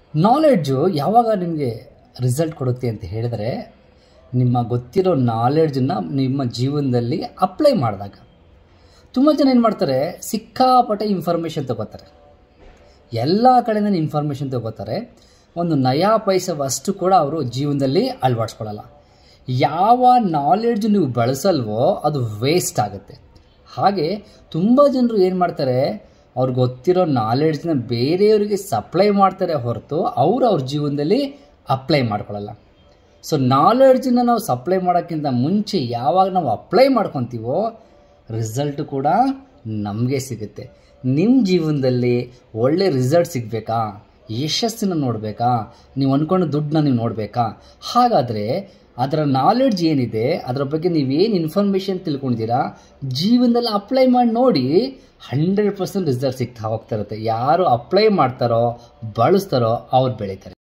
knowledge ಯಾವಾಗ ನಿಮಗೆ result ಕೊಡುತ್ತೆ ಅಂತ ಹೇಳಿದರೆ ನಿಮ್ಮ ಗೊತ್ತಿರೋ ನಾಲೆಡ್ಜನ್ನ ನಿಮ್ಮ ಜೀವನದಲ್ಲಿ ಅಪ್ಲೈ ಮಾಡಿದಾಗ ತುಂಬ ಜನ ಏನು ಮಾಡ್ತಾರೆ ಸಿಕ್ಕಾಪಟ್ಟೆ ಇನ್ಫಾರ್ಮೇಷನ್ ತಗೋತಾರೆ ಎಲ್ಲ ಕಡೆಯಿಂದ ಇನ್ಫಾರ್ಮೇಷನ್ ತಗೋತಾರೆ ಒಂದು ನಯಾ ಪೈಸವಷ್ಟು ಕೂಡ ಅವರು ಜೀವನದಲ್ಲಿ ಅಳವಡಿಸ್ಕೊಳ್ಳಲ್ಲ ಯಾವ ನಾಲೆಡ್ಜ್ ನೀವು ಬಳಸಲ್ವೋ ಅದು ವೇಸ್ಟ್ ಆಗುತ್ತೆ ಹಾಗೆ ತುಂಬ ಜನರು ಏನು ಮಾಡ್ತಾರೆ ಅವ್ರಿಗೆ ಗೊತ್ತಿರೋ ನಾಲೆಡ್ಜ್ನ ಬೇರೆಯವರಿಗೆ ಸಪ್ಲೈ ಮಾಡ್ತಾರೆ ಹೊರತು ಅವರು ಅವ್ರ ಜೀವನದಲ್ಲಿ ಅಪ್ಲೈ ಮಾಡ್ಕೊಳ್ಳಲ್ಲ ಸೊ ನಾಲೆಡ್ಜನ್ನ ನಾವು ಸಪ್ಲೈ ಮಾಡೋಕ್ಕಿಂತ ಮುಂಚೆ ಯಾವಾಗ ನಾವು ಅಪ್ಲೈ ಮಾಡ್ಕೊತೀವೋ ರಿಸಲ್ಟ್ ಕೂಡ ನಮಗೆ ಸಿಗುತ್ತೆ ನಿಮ್ಮ ಜೀವನದಲ್ಲಿ ಒಳ್ಳೆ ರಿಸಲ್ಟ್ ಸಿಗಬೇಕಾ ಯಶಸ್ಸನ್ನು ನೋಡಬೇಕಾ ನೀವು ಅಂದ್ಕೊಂಡು ದುಡ್ಡನ್ನ ನೀವು ನೋಡಬೇಕಾ ಹಾಗಾದರೆ ಅದರ ನಾಲೆಡ್ಜ್ ಏನಿದೆ ಅದರ ಬಗ್ಗೆ ನೀವೇನು ಇನ್ಫಾರ್ಮೇಷನ್ ತಿಳ್ಕೊಂಡಿದ್ದೀರಾ ಜೀವನದಲ್ಲಿ ಅಪ್ಲೈ ಮಾಡಿ ನೋಡಿ ಹಂಡ್ರೆಡ್ ಪರ್ಸೆಂಟ್ ರಿಸಲ್ಟ್ ಸಿಗ್ತಾ ಹೋಗ್ತಾ ಇರುತ್ತೆ ಯಾರು ಅಪ್ಲೈ ಮಾಡ್ತಾರೋ ಬಳಸ್ತಾರೋ ಅವ್ರು ಬೆಳೀತಾರೆ